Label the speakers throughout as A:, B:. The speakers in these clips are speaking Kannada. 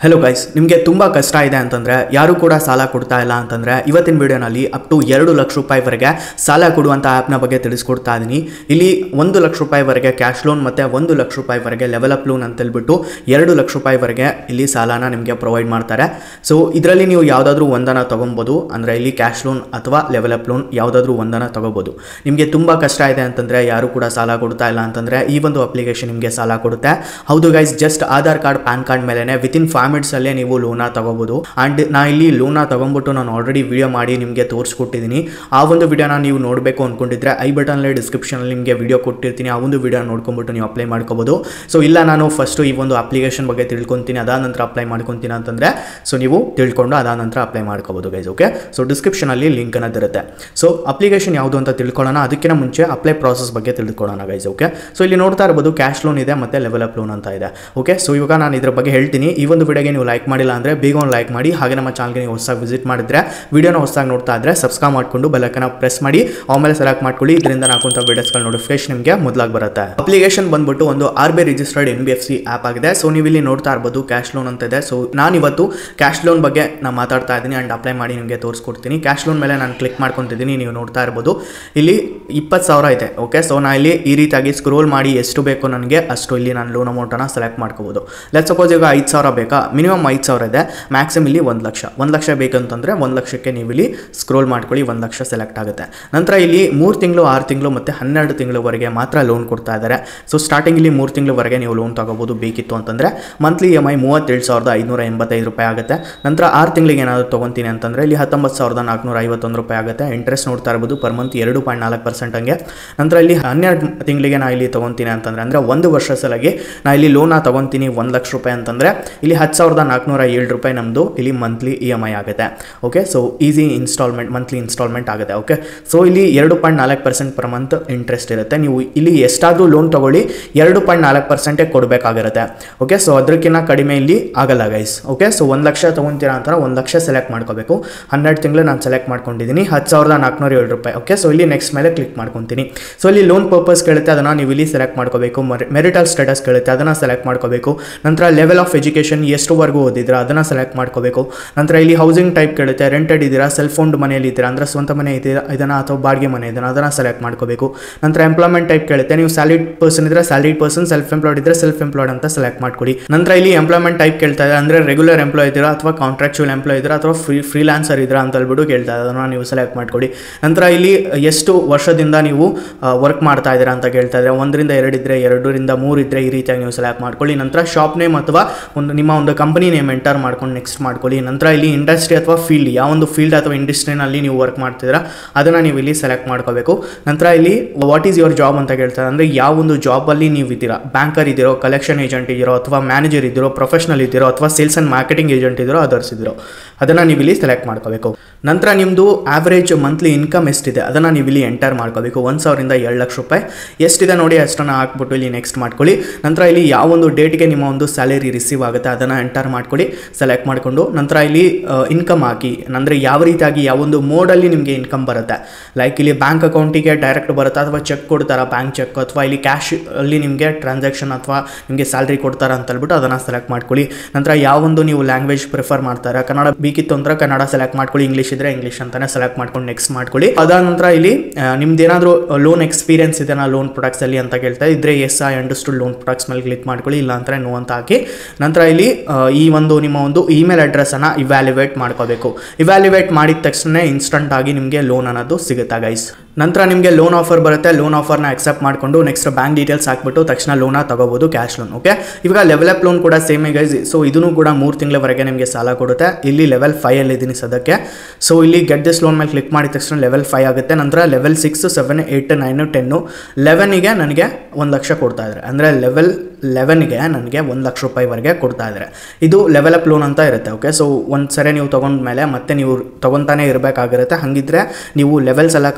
A: ಹೆಲೋ ಗೈಸ್ ನಿಮಗೆ ತುಂಬ ಕಷ್ಟ ಇದೆ ಅಂತಂದರೆ ಯಾರು ಕೂಡ ಸಾಲ ಕೊಡ್ತಾ ಇಲ್ಲ ಅಂತಂದರೆ ಇವತ್ತಿನ ವಿಡಿಯೋನಲ್ಲಿ ಅಪ್ ಟು ಎರಡು ಲಕ್ಷ ರೂಪಾಯಿವರೆಗೆ ಸಾಲ ಕೊಡುವಂಥ ಆ್ಯಪ್ನ ಬಗ್ಗೆ ತಿಳಿಸ್ಕೊಡ್ತಾ ಇದ್ದೀನಿ ಇಲ್ಲಿ ಒಂದು ಲಕ್ಷ ರೂಪಾಯಿವರೆಗೆ ಕ್ಯಾಶ್ ಲೋನ್ ಮತ್ತು ಒಂದು ಲಕ್ಷ ರೂಪಾಯಿವರೆಗೆ ಲೆವೆಲ್ ಅಪ್ ಲೋನ್ ಅಂತ ಹೇಳ್ಬಿಟ್ಟು ಎರಡು ಲಕ್ಷ ರೂಪಾಯಿವರೆಗೆ ಇಲ್ಲಿ ಸಾಲನ ನಿಮಗೆ ಪ್ರೊವೈಡ್ ಮಾಡ್ತಾರೆ ಸೊ ಇದರಲ್ಲಿ ನೀವು ಯಾವುದಾದ್ರೂ ಒಂದನ್ನು ತೊಗೊಬೋದು ಅಂದರೆ ಇಲ್ಲಿ ಕ್ಯಾಶ್ ಲೋನ್ ಅಥವಾ ಲೆವೆಲ್ ಅಪ್ ಲೋನ್ ಯಾವುದಾದ್ರೂ ಒಂದನ್ನು ತೊಗೋಬೋದು ನಿಮಗೆ ತುಂಬ ಕಷ್ಟ ಇದೆ ಅಂತಂದರೆ ಯಾರು ಕೂಡ ಸಾಲ ಕೊಡ್ತಾ ಇಲ್ಲ ಅಂತಂದರೆ ಈ ಒಂದು ಅಪ್ಲಿಕೇಶನ್ ನಿಮಗೆ ಸಾಲ ಕೊಡುತ್ತೆ ಹೌದು guys just Aadhaar card PAN card ಮೇಲೆ ವಿತಿನ್ ಫೈವ್ ಮಿನಿಟ್ಸಲ್ಲೇ ನೀವು ಲೋನ ತಗೋಬೋದು ಆ್ಯಂಡ್ ನಾ ಇಲ್ಲಿ ಲೋನ ತೊಗೊಂಬಿಟ್ಟು ನಾನು ಆಲ್ರೆಡಿ ವಿಡಿಯೋ ಮಾಡಿ ನಿಮಗೆ ತೋರಿಸ್ಕೊಟ್ಟಿದ್ದೀನಿ ಆ ಒಂದು ವಿಡಿಯೋನ ನೀವು ನೋಡಬೇಕು ಅಂದ್ಕೊಂಡಿದ್ರೆ ಐ ಬಟನ್ಲೇ ಡಿಸ್ಕ್ರಿಪ್ಷನಲ್ಲಿ ನಿಮಗೆ ವಿಡಿಯೋ ಕೊಟ್ಟಿರ್ತೀನಿ ಆ ಒಂದು ವಿಡಿಯೋ ನೋಡ್ಕೊಂಬಿಟ್ಟು ನೀವು ಅಪ್ಲೈ ಮಾಡ್ಕೋಬೋದು ಸೊ ಇಲ್ಲ ನಾನು ಫಸ್ಟು ಈ ಒಂದು ಅಪ್ಲಿಕೇಶನ್ ಬಗ್ಗೆ ತಿಳ್ಕೊತೀನಿ ಅದಾದ ನಂತರ ಅಪ್ಲೈ ಮಾಡ್ಕೊತೀನಿ ಅಂತಂದರೆ ಸೊ ನೀವು ತಿಳ್ಕೊಂಡು ಅದಾದ ನಂತರ ಅಪ್ಲೈ ಮಾಡ್ಕೋಬೋದು ಗೈಸ್ ಓಕೆ ಸೊ ಡಿಸ್ಕ್ರಿಪ್ಷನಲ್ಲಿ ಲಿಂಕ್ ಅನ್ನೋದು ಇರುತ್ತೆ ಸೊ ಅಪ್ಲಿಕೇಶನ್ ಯಾವುದು ಅಂತ ತಿಳ್ಕೊಳ್ಳೋಣ ಅದಕ್ಕಿಂತ ಮುಂಚೆ ಅಪ್ಲೈ ಪ್ರಾಸೆಸ್ ಬಗ್ಗೆ ತಿಳ್ಕೊಳ್ಳೋಣ ಗೈಸ್ ಓಕೆ ಸೊ ಇಲ್ಲಿ ನೋಡ್ತಾ ಇರ್ಬೋದು ಕ್ಯಾಶ್ ಲೋನ್ ಇದೆ ಮತ್ತು ಲೆವೆಲ್ ಅಪ್ ಲೋನ್ ಅಂತ ಇದೆ ಓಕೆ ಸೊ ಇವಾಗ ನಾನು ಇದ್ರ ಬಗ್ಗೆ ಹೇಳ್ತೀನಿ ಈ ಒಂದು ವಿಡಿಯೋಗೆ ನೀವು ಲೈಕ್ ಮಾಡಿಲ್ಲ ಅಂದರೆ ಬೇಗ ಒಂದು ಲೈಕ್ ಮಾಡಿ ಹಾಗೆ ನಮ್ಮ ಚಾನಲ್ಗೆ ನೀವು ಹೊಸದಾಗಿ ವಿಸಿಟ್ ಮಾಡಿದ್ರೆ ವಿಡಿಯೋನ ಹೊಸದಾಗಿ ನೋಡ್ತಾ ಇದ್ರೆ ಸಬ್ಸ್ಕ್ರೈಬ್ ಮಾಡಿಕೊಂಡು ಬೆಲ್ಲಕ್ಕನ ಪ್ರೆಸ್ ಮಾಡಿ ಆಮೇಲೆ ಸೆಲೆಕ್ಟ್ ಮಾಡ್ಕೊಳ್ಳಿ ಇದರಿಂದ ನಾಕುಂತ ವಿಡಿಯೋಸ್ಗಳ ನೋಟಿಫಿಕೇಶನ್ ನಿಮಗೆ ಮೊದಲಾಗಿ ಬರುತ್ತೆ ಅಪ್ಲಿಕೇಶನ್ ಬಂದ್ಬಿಟ್ಟು ಒಂದು R B registered N B F C app ಆಗಿದೆ ಸೊ ನೀವು ಇಲ್ಲಿ ನೋಡ್ತಾ ಇರ್ಬೋದು ಕ್ಯಾಶ್ ಲೋನ್ ಅಂತ ಇದೆ ಸೊ ನಾನು ಇವತ್ತು ಕ್ಯಾಶ್ ಲೋನ್ ಬಗ್ಗೆ ನಾನು ಮಾತಾಡ್ತಾ ಇದ್ದೀನಿ ಆ್ಯಂಡ್ ಅಪ್ಲೈ ಮಾಡಿ ನಿಮಗೆ ತೋರಿಸ್ಕೊಡ್ತೀನಿ ಕ್ಯಾಶ್ ಲೋನ್ ಮೇಲೆ ನಾನು ಕ್ಲಿಕ್ ಮಾಡ್ಕೊತಿದ್ದೀನಿ ನೀವು ನೋಡ್ತಾ ಇರ್ಬೋದು ಇಲ್ಲಿ ಇಪ್ಪತ್ತು ಸಾವಿರ ಇದೆ ಓಕೆ ಸೊ ನಾನು ಇಲ್ಲಿ ಈ ರೀತಿಯಾಗಿ ಸ್ಕ್ರೋಲ್ ಮಾಡಿ ಎಷ್ಟು ಬೇಕು ನನಗೆ ಅಷ್ಟು ಇಲ್ಲಿ ನಾನು ಲೋನ್ ಅಮೌಂಟನ್ನು ಸೆಲೆಕ್ಟ್ ಮಾಡ್ಕೋಬೋದು ಲೆಟ್ ಸಪೋಸ್ ಈಗ ಐದು ಸಾವಿರ ಬೇಕಾ ಮಿನಿಮಮ್ ಐದು ಸಾವಿರ ಇದೆ ಮ್ಯಾಕ್ಸಿಮಮ್ ಇಲ್ಲಿ ಒಂದು ಲಕ್ಷ ಒಂದು ಲಕ್ಷ ಬೇಕಂತಂದರೆ ಒಂದು ಲಕ್ಷಕ್ಕೆ ನೀವು ಇಲ್ಲಿ ಸ್ಕ್ರೋಲ್ ಮಾಡ್ಕೊಳ್ಳಿ ಒಂದು ಲಕ್ಷ ಸೆಲೆಕ್ಟ್ ಆಗುತ್ತೆ ನಂತರ ಇಲ್ಲಿ ಮೂರು ತಿಂಗಳು ಆರು ತಿಂಗಳು ಮತ್ತು ಹನ್ನೆರಡು ತಿಂಗಳವರೆಗೆ ಮಾತ್ರ ಲೋನ್ ಕೊಡ್ತಾ ಇದ್ದಾರೆ ಸೊ ಸ್ಟಾರ್ಟಿಂಗ್ ಇಲ್ಲಿ ಮೂರು ತಿಂಗಳವರೆಗೆ ನೀವು ಲೋನ್ ತಗೋಬೋದು ಬೇಕಿತ್ತು ಅಂತಂದರೆ ಮಂತ್ಲಿ ಇ ಎಮ್ ಐ ಮೂವತ್ತೇಳು ಸಾವಿರದ ಐನೂರ ಎಂಬತ್ತೈದು ರೂಪಾಯಿ ಆಗುತ್ತೆ ನಂತರ ಆರು ತಿಂಗಳಿಗೆ ಏನಾದರೂ ತೊಗೊತೀನಿ ಅಂತಂದರೆ ಇಲ್ಲಿ ಹತ್ತೊಂಬತ್ತು ಸಾವಿರದ ನಾಲ್ಕುನೂರ ಐವತ್ತೊಂದು ರೂಪಾಯಿ ಆಗುತ್ತೆ ಇಂಟ್ರೆಸ್ಟ್ ನೋಡ್ತಾ ಇರ್ಬೋದು ಪರ್ ಮಂತ್ ಎರಡು ಪಾಯಿಂಟ್ ನಾಲ್ಕು ಪರ್ಸೆಂಟ್ ಹಂಗೆ ನಂತರ ಇಲ್ಲಿ ಹನ್ನೆರಡು ತಿಂಗಳಿಗೆ ನಾ ಇಲ್ಲಿ ತೊಗೊತೀನಿ ಅಂತಂದರೆ ಅಂದರೆ ಒಂದು ವರ್ಷ ಸಲಗಿ ನಾ ಇಲ್ಲಿ ಲೋನ ತೊಗೊತೀನಿ ಒಂದು ಲಕ್ಷ ರೂಪಾಯಿ ಅಂತಂದರೆ ಇಲ್ಲಿ ಹತ್ತು ಸಾವಿರದ ನಾಲ್ಕುನೂರ ಏಳು ರೂಪಾಯಿ ನಮ್ಮದು ಇಲ್ಲಿ ಮಂತ್ಲಿ ಇ ಎಮ್ ಐ ಆಗುತ್ತೆ okay so easy instalment monthly instalment ಆಗುತ್ತೆ ಓಕೆ ಸೊ ಇಲ್ಲಿ ಎರಡು ಪಾಯಿಂಟ್ ನಾಲ್ಕು ಪರ್ಸೆಂಟ್ ಪರ್ ಮಂತ್ ಇಂಟ್ರೆಸ್ಟ್ ಇರುತ್ತೆ ನೀವು ಇಲ್ಲಿ ಎಷ್ಟಾದರೂ ಲೋನ್ ತೊಗೊಳ್ಳಿ ಎರಡು ಪಾಯಿಂಟ್ ನಾಲ್ಕು ಪರ್ಸೆಂಟೇ ಕೊಡಬೇಕಾಗಿರುತ್ತೆ ಓಕೆ ಸೊ ಅದಕ್ಕಿಂತ ಕಡಿಮೆ ಇಲ್ಲಿ ಆಗಲ್ಲ ಗೈಸ್ ಓಕೆ ಸೊ ಒಂದು ಲಕ್ಷ ತೊಗೊತೀರಾ ಅಂತಾರೆ ಒಂದು ಲಕ್ಷ ಸೆಲೆಕ್ಟ್ ಮಾಡ್ಕೋಬೇಕು ಹನ್ನೆರಡು ತಿಂಗಳು ನಾನು ಸೆಲೆಕ್ಟ್ ಮಾಡ್ಕೊಂಡಿದ್ದೀನಿ ಹತ್ತು ಸಾವಿರದ ನಾಲ್ಕುನೂರ ಏಳು ರೂಪಾಯಿ ಓಕೆ ಸೊ ಇಲ್ಲಿ ನೆಕ್ಸ್ಟ್ ಮೇಲೆ ಕ್ಲಿಕ್ ಮಾಡ್ಕೊತೀನಿ ಸೊ ಇಲ್ಲಿ ಲೋನ್ ಪರ್ಪಸ್ ಕೇಳುತ್ತೆ ಅದನ್ನು ನೀವು ಇಲ್ಲಿ ಸೆಲೆಕ್ಟ್ ಮಾಡ್ಕೋಬೇಕು ಮೆರಿಟಲ್ ಸ್ಟೇಟಸ್ ಕೇಳುತ್ತೆ ಅದನ್ನು ಸೆಲೆಕ್ಟ್ ಮಾಡ್ಕೋಬೇಕು ನಂತರ ಲೆವೆಲ್ ಆಫ್ ಎಜುಕೇಷನ್ ಎಷ್ಟುವರೆಗೂ ಓದಿದ್ರೆ ಅದನ್ನು ಸೆಲೆಕ್ಟ್ ಮಾಡ್ಕೋಬೇಕು ನಂತರ ಇಲ್ಲಿ ಹೌಸಿಂಗ್ ಟೈಪ್ ಕೇಳುತ್ತೆ ರೆಂಟೆಡ್ ಇದ್ದೀರಾ ಸೆಲ್ಫ್ ಓನ್ಡ್ ಮನೆಯಲ್ಲಿ ಇದ್ದೀರಾ ಅಂದರೆ ಸ್ವಂತ ಮನೆ ಇದೆಯಾ ಇದನ್ನು ಅಥವಾ ಬಾಡಿಗೆ ಮನೆ ಇದನ್ನು ಅದನ್ನು ಸೆಲೆಕ್ಟ್ ಮಾಡ್ಕೋಬೇಕು ನಂತರ ಎಂಪ್ಲಾಯ್ಮೆಂಟ್ ಟೈಪ್ ಕೇಳುತ್ತೆ ನೀವು ಸ್ಯಾಲಿಡ್ ಪರ್ಸನ್ ಇದ್ರೆ ಸ್ಯಾಲಿಡ್ ಪರ್ಸನ್ ಸೆಲ್ಫ್ ಎಂಪ್ಲಾಯ್ಡ್ ಇದ್ರೆ ಸೆಲ್ಫ್ ಎಂಪ್ಲಾಯ್ಡ್ ಅಂತ ಸೆಲೆಕ್ಟ್ ಮಾಡ್ಕೊಳ್ಳಿ ನಂತರ ಇಲ್ಲಿ ಎಂಪ್ಲಾಯ್ಮೆಂಟ್ ಟೈಪ್ ಕೇಳ್ತಾ ಇದೆ ಅಂದರೆ ರೆಗ್ಯುಲರ್ ಎಂಪ್ಲಾಯ್ ಇದ್ದೀರಾ ಅಥವಾ ಕಾಂಟ್ರಾಕ್ಚುಯಲ್ ಎಂಪ್ಲಾಯ್ ಇದ್ದೀರಾ ಅಥವಾ ಫ್ರೀ ಫ್ರೀಲಾನ್ಸರ್ ಇದ್ದೀರಾ ಅಂತ ಹೇಳ್ಬಿಟ್ಟು ಕೇಳ್ತಾ ಇದೆ ಅದನ್ನು ನೀವು ಸೆಲೆಕ್ಟ್ ಮಾಡ್ಕೊಳ್ಳಿ ನಂತರ ಇಲ್ಲಿ ಎಷ್ಟು ವರ್ಷದಿಂದ ನೀವು ವರ್ಕ್ ಮಾಡ್ತಾ ಇದ್ದೀರಾ ಅಂತ ಕೇಳ್ತಾ ಇದ್ದಾರೆ ಒಂದರಿಂದ ಎರಡು ಇದ್ದರೆ ಎರಡರಿಂದ ಮೂರು ಇದ್ದರೆ ಈ ರೀತಿಯಾಗಿ ನೀವು ಸೆಲೆಕ್ಟ್ ಮಾಡ್ಕೊಳ್ಳಿ ನಂತರ ಶಾಪ್ ನೇಮ್ ಅಥವಾ ಒಂದು ನಿಮ್ಮ ಒಂದು ಕಂಪನಿ ನೇಮ್ ಎಂಟರ್ ಮಾಡ್ಕೊಂಡು ನೆಕ್ಸ್ಟ್ ಮಾಡ್ಕೊಳ್ಳಿ ನಂತರ ಇಲ್ಲಿ ಇಂಡಸ್ಟ್ರಿ ಅಥವಾ ಫೀಲ್ಡ್ ಯಾವ ಒಂದು ಫೀಲ್ಡ್ ಅಥವಾ ಇಂಡಸ್ಟ್ರಿನಲ್ಲಿ ನೀವು ವರ್ಕ್ ಮಾಡ್ತಿದ್ದೀರಾ ಅದನ್ನು ನೀವು ಇಲ್ಲಿ ಸೆಲೆಕ್ಟ್ ಮಾಡ್ಕೋಬೇಕು ನಂತರ ಇಲ್ಲಿ ವಾಟ್ ಈಸ್ ಯುವರ್ ಜಾಬ್ ಅಂತ ಕೇಳ್ತಾರೆ ಅಂದರೆ ಯಾವ ಒಂದು ಜಾಬಲ್ಲಿ ನೀವು ಇದ್ದೀರಾ ಬ್ಯಾಂಕರ್ ಇದ್ದೀರೋ ಕಲೆಕ್ಷನ್ ಏಜೆಂಟ್ ಇದ್ದೀರೋ ಅಥವಾ ಮ್ಯಾನೇಜರ್ ಇದ್ದೀರೋ ಪ್ರೊಫೆಷನಲ್ ಇದ್ದೀರೋ ಅಥವಾ ಸೇಲ್ಸ್ ಆ್ಯಂಡ್ ಮಾರ್ಕೆಟಿಂಗ್ ಏಜೆಂಟ್ ಇದ್ದೀರೋ ಅದರ್ಸ್ ಇದ್ದೀರೋ ಅದನ್ನು ನೀವು ಇಲ್ಲಿ ಸೆಲೆಕ್ಟ್ ಮಾಡ್ಕೋಬೇಕು ನಂತರ ನಿಮ್ಮದು ಆವ್ರೇಜ್ ಮಂತ್ಲಿ ಇನ್ಕಮ್ ಎಷ್ಟಿದೆ ಅದನ್ನು ನೀವು ಇಲ್ಲಿ ಎಂಟರ್ ಮಾಡ್ಕೋಬೇಕು ಒಂದು ಸಾವಿರದಿಂದ ಎರಡು ಲಕ್ಷ ರೂಪಾಯಿ ಎಷ್ಟಿದೆ ನೋಡಿ ಅಷ್ಟನ್ನು ಹಾಕ್ಬಿಟ್ಟು ಇಲ್ಲಿ ನೆಕ್ಸ್ಟ್ ಮಾಡ್ಕೊಳ್ಳಿ ನಂತರ ಇಲ್ಲಿ ಯಾವ ಒಂದು ಡೇಟ್ಗೆ ನಿಮ್ಮ ಒಂದು ಸ್ಯಾಲರಿ ರಿಸೀವ್ ಆಗುತ್ತೆ ಅದನ್ನು ಎಂಟರ್ ಮಾಡ್ಕೊಳ್ಳಿ ಸೆಲೆಕ್ಟ್ ಮಾಡಿಕೊಂಡು ನಂತರ ಇಲ್ಲಿ ಇನ್ಕಮ್ ಹಾಕಿ ಅಂದರೆ ಯಾವ ರೀತಿಯಾಗಿ ಯಾವೊಂದು ಮೋಡಲ್ಲಿ ನಿಮಗೆ ಇನ್ಕಮ್ ಬರುತ್ತೆ ಲೈಕ್ ಇಲ್ಲಿ ಬ್ಯಾಂಕ್ ಅಕೌಂಟಿಗೆ ಡೈರೆಕ್ಟ್ ಬರುತ್ತೆ ಅಥವಾ ಚೆಕ್ ಕೊಡ್ತಾರಾ ಬ್ಯಾಂಕ್ ಚೆಕ್ ಅಥವಾ ಇಲ್ಲಿ ಕ್ಯಾಶ್ ಅಲ್ಲಿ ನಿಮಗೆ ಟ್ರಾನ್ಸಾಕ್ಷನ್ ಅಥವಾ ನಿಮಗೆ ಸ್ಯಾಲ್ರಿ ಕೊಡ್ತಾರಾ ಅಂತ ಹೇಳ್ಬಿಟ್ಟು ಅದನ್ನು ಸೆಲೆಕ್ಟ್ ಮಾಡ್ಕೊಳ್ಳಿ ನಂತರ ಯಾವೊಂದು ನೀವು ಲ್ಯಾಂಗ್ವೇಜ್ ಪ್ರಿಫರ್ ಮಾಡ್ತಾರೆ ಕನ್ನಡ ಬೇಕಿತ್ತು ಅಂದ್ರೆ ಕನ್ನಡ ಸೆಲೆಕ್ಟ್ ಮಾಡ್ಕೊಳ್ಳಿ ಇಂಗ್ಲೀಷ್ ಇದ್ರೆ ಇಂಗ್ಲೀಷ್ ಅಂತಾನೆ ಸೆಲೆಕ್ಟ್ ಮಾಡ್ಕೊಂಡು ನೆಕ್ಸ್ಟ್ ಮಾಡ್ಕೊಳ್ಳಿ ಅದಾದ ನಂತರ ಇಲ್ಲಿ ನಿಮ್ದು ಏನಾದರೂ ಲೋನ್ ಎಕ್ಸ್ಪೀರಿಯನ್ಸ್ ಇದೆನಾ ಲೋನ್ ಪ್ರಾಡಕ್ಟ್ಸ್ ಅಲ್ಲಿ ಅಂತ ಕೇಳ್ತಾ ಇದ್ರೆ yes I understood loan products ಮೇಲೆ ಕ್ಲಿಕ್ ಮಾಡ್ಕೊಳ್ಳಿ ಇಲ್ಲ ಅಂದ್ರೆ ನೋ ಅಂತ ಹಾಕಿ ನಂತರ ಇಲ್ಲಿ ಈ ಒಂದು ನಿಮ್ಮ ಒಂದು ಇಮೇಲ್ ಅಡ್ರೆಸ್ಸನ್ನು ಇವ್ಯಾಲ್ಯುವೇಟ್ ಮಾಡ್ಕೋಬೇಕು ಇವ್ಯಾಲ್ಯುವೇಟ್ ಮಾಡಿದ ತಕ್ಷಣ ಇನ್ಸ್ಟಂಟ್ ಆಗಿ ನಿಮಗೆ ಲೋನ್ ಅನ್ನೋದು ಸಿಗುತ್ತಾ ಗೈಸ್ ನಂತರ ನಿಮಗೆ ಲೋನ್ ಆಫರ್ ಬರುತ್ತೆ ಲೋನ್ ಆಫರ್ನ ಅಕ್ಸೆಪ್ಟ್ ಮಾಡಿಕೊಂಡು ನೆಕ್ಸ್ಟ್ ಬ್ಯಾಂಕ್ ಡೀಟೇಲ್ಸ್ ಹಾಕ್ಬಿಟ್ಟು ತಕ್ಷಣ ಲೋನ ತಗೋಬೋದು ಕ್ಯಾಶ್ ಲೋನ್ ಓಕೆ ಇವಾಗ ಲೆವೆಲ್ ಅಪ್ ಲೋನ್ ಕೂಡ ಸೇಮ್ ಗೈಸ್ ಸೊ ಇದನ್ನು ಕೂಡ ಮೂರು ತಿಂಗಳವರೆಗೆ ನಿಮಗೆ ಸಾಲ ಕೊಡುತ್ತೆ ಇಲ್ಲಿ ಲೆವೆಲ್ ಫೈವ್ ಅಲ್ಲಿ ಇದ್ದೀನಿ ಸದ್ಯಕ್ಕೆ ಸೊ ಇಲ್ಲಿ ಗೆಟ್ ದಿಸ್ ಲೋನ್ ಮೇಲೆ ಕ್ಲಿಕ್ ಮಾಡಿದ ತಕ್ಷಣ ಲೆವೆಲ್ ಫೈವ್ ಆಗುತ್ತೆ ನಂತರ level six seven eight nine ten ಲೆವೆನಿಗೆ ನನಗೆ ಒಂದು ಲಕ್ಷ ಕೊಡ್ತಾ ಇದ್ದಾರೆ ಅಂದರೆ ಲೆವೆಲ್ ಲೆವೆನ್ಗೆ ನನಗೆ ಒಂದು ಲಕ್ಷ ರೂಪಾಯಿವರೆಗೆ ಕೊಡ್ತಾ ಇದ್ದಾರೆ ಇದು ಲೆವೆಲ್ ಅಪ್ ಲೋನ್ ಅಂತ ಇರುತ್ತೆ ಓಕೆ ಸೊ ಒಂದು ಸರಿ ನೀವು ತೊಗೊಂಡ್ಮೇಲೆ ಮತ್ತೆ ನೀವು ತೊಗೊತಾನೆ ಇರಬೇಕಾಗಿರುತ್ತೆ ಹಾಗಿದ್ರೆ ನೀವು ಲೆವೆಲ್ಸ್ ಎಲ್ಲ ಕಂಪ್ಲೀಟ್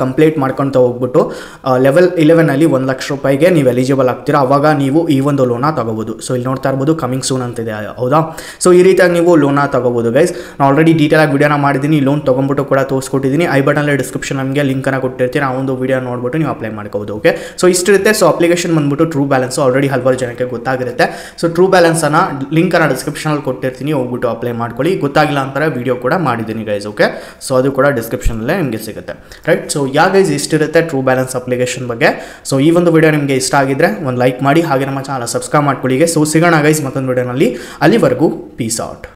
A: ಮಾಡ್ಕೊತ ಹೋಗ್ಬಿಟ್ಟು ಲೆವೆಲ್ ಇಲೆವೆನಲ್ಲಿ ಒಂದು ಲಕ್ಷ ರೂಪಾಯಿಗೆ ನೀವು ಎಲಿಜಿಬಲ್ ಆಗ್ತೀರಾ ಅವಾಗ ನೀವು ಈ ಒಂದು ಲೋನ ತಗೋಬೋದು ಸೊ ಇಲ್ಲಿ ನೋಡ್ತಾ ಇರ್ಬೋದು ಕಮಿಂಗ್ ಸೂನ್ ಅಂತಿದೆ ಹೌದಾ ಸೊ ಈ ರೀತಿಯಾಗಿ ನೀವು ಲೋನ ತಗೋಬೋದು ಗೈಸ್ ನಾನು ಆಲ್ರೆಡಿ ಡೀಟೇಲಾಗಿ ವಿಡಿಯೋನ ಮಾಡಿದ್ದೀನಿ ಲೋನ್ ತೊಗೊಂಬಿಟ್ಟು ಕೂಡ ತೋರಿಸ್ಕೊಟ್ಟಿದ್ದೀನಿ ಐ ಬಟನಲ್ಲಿ ಡಿಸ್ಕ್ರಿಪ್ಷನ್ ನಮಗೆ ಲಿಂಕನ್ನು ಕೊಟ್ಟಿರ್ತೀನಿ ಆ ಒಂದು ವಿಡಿಯೋ ನೋಡ್ಬಿಟ್ಟು ನೀವು ಅಪ್ಲೈ ಮಾಡ್ಕೋಬೋದು ಓಕೆ ಸೊ ಇಷ್ಟಿರುತ್ತೆ ಸೊ ಅಪ್ಲಿಕೇಶನ್ ಬಂದ್ಬಿಟ್ಟು ಟ್ರೂ ಬ್ಯಾಲೆನ್ಸು ಆಲ್ರೆಡಿ ಹಲವಾರು ಜನಕ್ಕೆ ಗೊತ್ತಾಗಿರುತ್ತೆ ಸೊ ಟ್ರೂ ಬ್ಯಾಲೆನ್ಸನ್ನು ಲಿಂಕನ್ನು ಡಿಸ್ಕ್ರಿಪ್ಷನಲ್ಲಿ ಕೊಟ್ಟಿರ್ತೀನಿ ಹೋಗ್ಬಿಟ್ಟು ಅಪ್ಲೈ ಮಾಡ್ಕೊಳ್ಳಿ ಗೊತ್ತಾಗಿಲ್ಲ ಅಂತಾರೆ ವಿಡಿಯೋ ಕೂಡ ಮಾಡಿದ್ದೀನಿ ಗೈಸ್ ಓಕೆ ಸೊ ಅದು ಕೂಡ ಡಿಸ್ಕ್ರಿಪ್ಷನಲ್ಲೇ ನಿಮಗೆ ಸಿಗುತ್ತೆ ರೈಟ್ ಸೊ ಯಾ ಗೈಸ್ ಇಷ್ಟಿರುತ್ತೆ ಟ್ರೂ ಬ್ಯಾಲೆನ್ಸ್ ಅಪ್ಲಿಕೇಶನ್ ಬಗ್ಗೆ ಸೊ ಈ ಒಂದು ವಿಡಿಯೋ ನಿಮಗೆ ಇಷ್ಟ ಆಗಿದ್ರೆ ಒಂದು ಲೈಕ್ ಮಾಡಿ ಹಾಗೆ ನಮ್ಮ ಚಾನಲ್ ಸಬ್ಸ್ಕ್ರೈಬ್ ಮಾಡ್ಕೊಳ್ಳಿಗೆ ಸೊ ಸಿಗೋಣ ಗೈಸ್ ಮತ್ತೊಂದು ವಿಡಿಯೋನಲ್ಲಿ ಅಲ್ಲಿವರೆಗೂ ಪೀಸ್ ಔಟ್